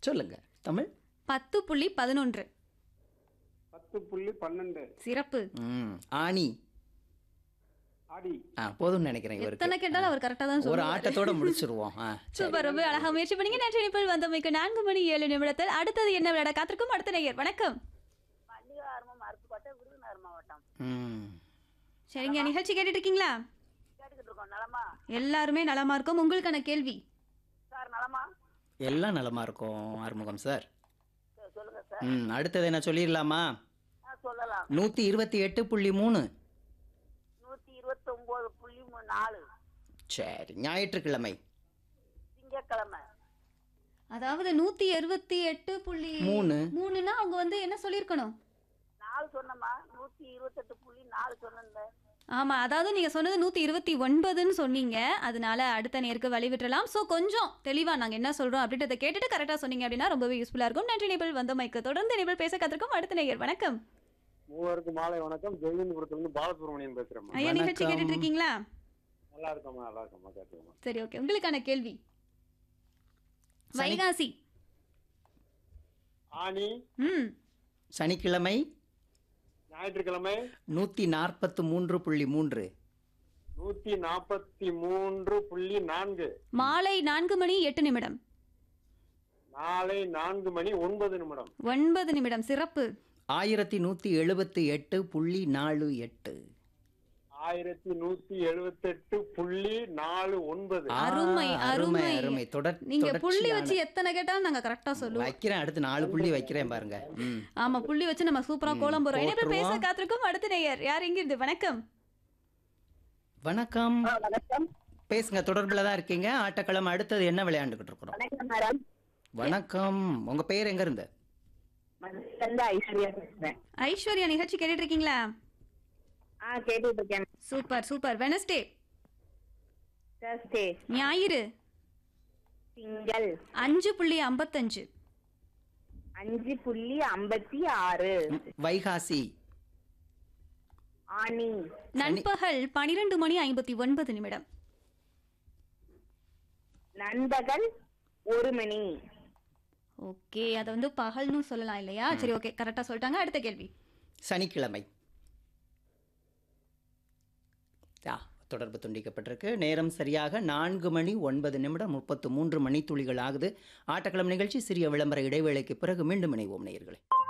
சொல்லுங்க தமிழ் பத்து புள்ளி பதினொன்று பத்து புள்ளி பன்னெண்டு சிறப்பு ம் ஆணி ஆடி ஆ போதும்னு நினைக்கிறேன் இவருக்கு எத்தனை கேட்டாலும் அவர் கரெக்டா தான் ஒரு சொல்லுவாரு ஆட்டத்தோட முடிச்சிருவோம் ஆ சரி. சூப்பர் ரொம்ப அழகா முயற்சி பண்ணீங்க நன்றி இணைப்பில் வந்தமைக்கு நான்கு மணி ஏழு நிமிடத்தில் அடுத்தது என்ன விளையாட காத்திருக்கும் அடுத்த நேயர் வணக்கம் பள்ளிகாரமும் அருப்புக்கோட்டை விருதுநகர் மாவட்டம் ம் சரிங்க நிகழ்ச்சி கேட்டுட்டு இருக்கீங்களா கேட்டுக்கிட்டு இருக்கோம் நலமா எல்லாருமே நலமா இருக்கும் உங்களுக்கான கேள்வி சார் நலமா எல்லாம் நலமா இருக்கும் ஆறுமுகம் சார் சரி, சொல்லுங்க சார் ம் அடுத்தது என்ன சொல்லிடலாமா ஆ சொல்லலாம் நூற்றி இருபத்தி எட்டு புள்ளி மூணு நூத்தி இருபத்தி ஒன்பது புள்ளி மூணு நாலு சரி ஞாயிற்றுக்கிழமை திங்கட்கிழமை அதாவது நூத்தி அறுபத்தி எட்டு புள்ளி மூணு. மூணுன்னா அவங்க வந்து என்ன சொல்லியிருக்கணும் நாலு சொன்னமா நூத்தி இருபத்தெட்டு புள்ளி நாலு சொன்னேன் ஆமா அதாவது நீங்க சொன்னது நூத்தி இருபத்தி ஒன்பதுன்னு சொன்னீங்க அதனால அடுத்த நேருக்கு வழி விட்டுறலாம் ஸோ கொஞ்சம் தெளிவா நாங்க என்ன சொல்றோம் அப்படின்றத கேட்டுட்டு கரெக்டா சொன்னீங்க அப்படின்னா ரொம்பவே யூஸ்ஃபுல்லா இருக்கும் நன்றி நேபிள் வந்த மைக்கு தொடர்ந்து நேபிள் பேச கத்திருக்கோம் அடுத்த நேயர் வணக்கம் மூவருக்கு மாலை வணக்கம் ஜெயந்திபுரத்துல இருந்து பாலசுப்ரமணியன் பேசுறேம்மா ஐயா நிகழ்ச்சி வணக்கம். கேட்டுட்டு இருக்கீங்களா நல்லா இருக்கம்மா நல்லா இருக்கம்மா கேட்டுக்கம்மா சரி ஓகே உங்களுக்கான கேள்வி வைகாசி ஆணி ம் சனிக்கிழமை ஞாயிற்றுக்கிழமை நூற்றி நாற்பத்து மூன்று புள்ளி மூன்று நூத்தி நாற்பத்தி மூன்று புள்ளி நான்கு மாலை நான்கு மணி எட்டு நிமிடம் நாளை நான்கு மணி ஒன்பது நிமிடம் ஒன்பது நிமிடம் சிறப்பு ஆயிரத்தி நூற்றி எழுபத்தி எட்டு புள்ளி நாலு எட்டு ஆயிரத்தி நூத்தி எழுபத்தெட்டு புள்ளி நாலு ஒன்பது ஆ, அருமை, அருமை அருமை. அருமை தொடர் நீங்க புள்ளி தொடர்ச்சியான- வச்சு எத்தனை கேட்டாலும் நாங்க கரெக்டா சொல்லுவோம் வைக்கிறேன் அடுத்து நாலு புள்ளி வைக்கிறேன் பாருங்க ம் ஆமா புள்ளி வச்சு நம்ம சூப்பரா கோலம் போறோம் இணைப்பில் பேச போட்டுருவோம். காத்திருக்கும் அடுத்த நேயர் யார் எங்க இருந்து வணக்கம் வணக்கம் வணக்கம் பேசுங்க தொடர்பில் தான் இருக்கீங்க ஆட்டக்களம் அடுத்தது என்ன விளையாண்டுக்கிட்டு இருக்கிறோம் வணக்கம் மேடம் வணக்கம் உங்க பேர் எங்க இருந்து மதுரை ஐஸ்வர்யா பேசுறேன் ஐஸ்வர்யா நிகழ்ச்சி கேட்டுட்டு இருக்கீங்களா ஆ கேட்டுட்டு இருக்கேன் சூப்பர் சூப்பர் வெனஸ்டே தேர்ஸ்டே ஞாயிறு திங்கள் அஞ்சு புள்ளி ஐம்பத்தஞ்சு அஞ்சு புள்ளி ஐம்பத்தி ஆறு வைகாசி ஆணி நண்பகல் பனிரெண்டு மணி ஐம்பத்தி ஒன்பது நிமிடம் நண்பகல் ஒரு மணி ஓகே அதை வந்து பகல்னு சொல்லலாம் இல்லையா சரி ஓகே கரெக்டா சொல்லிட்டாங்க அடுத்த கேள்வி சனிக்கிழமை ஆ தொடர்பு துண்டிக்கப்பட்டிருக்கு நேரம் சரியாக நான்கு மணி ஒன்பது நிமிடம் முப்பத்து மூன்று மணி துளிகள் ஆகுது ஆட்டக்களம் நிகழ்ச்சி சிறிய விளம்பர இடைவேளைக்கு பிறகு மீண்டும் இணைவோம் நேயர்களே